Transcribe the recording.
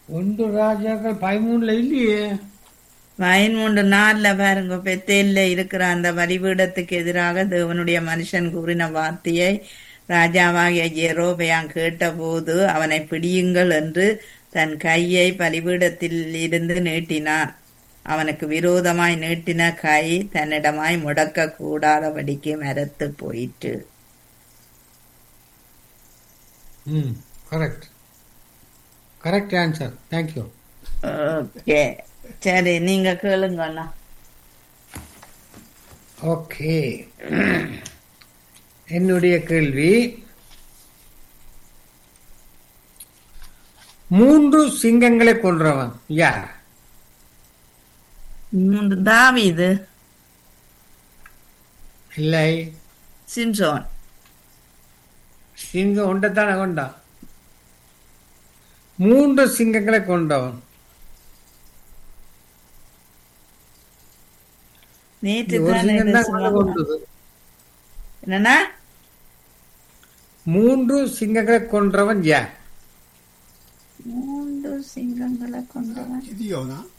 ஒன்று ராஜாக்கள் பதிமூணுல இல்லையே பதிமூன்று நாள்ல பாருங்க பெத்தேல்ல இருக்கிற அந்த பலிபீடத்துக்கு எதிராக தேவனுடைய மனுஷன் கூறின வார்த்தையை ராஜாவாகிய ஜெரோபயாம் கேட்டபோது அவனை பிடியுங்கள் என்று தன் கையை பலிபீடத்தில் இருந்து நீட்டினான் அவனுக்கு விரோதமாய் நீட்டின கை தன்னிடமாய் முடக்க கூடாதபடிக்கு மரத்து போயிற்று hmm correct correct answer thank you okay சரி நீங்க கேளுங்க அண்ணா ஓகே என்னுடைய கேள்வி மூன்று சிங்கங்களை கொன்றவன் யார் மூன்று தாவீது இல்லை சிம்சோன் சிங்கம் ஒன்றைத்தானே கொண்டான் மூன்று சிங்கங்களை கொண்டவன் நேற்று ஒரு தானே சிங்கம் இதை தான் கொண்டு சொன்னாங்க. கொண்டது என்னன்னா மூன்று சிங்கங்களை கொன்றவன் யார் மூன்று சிங்கங்களை கொண்டவன் கிதியோனா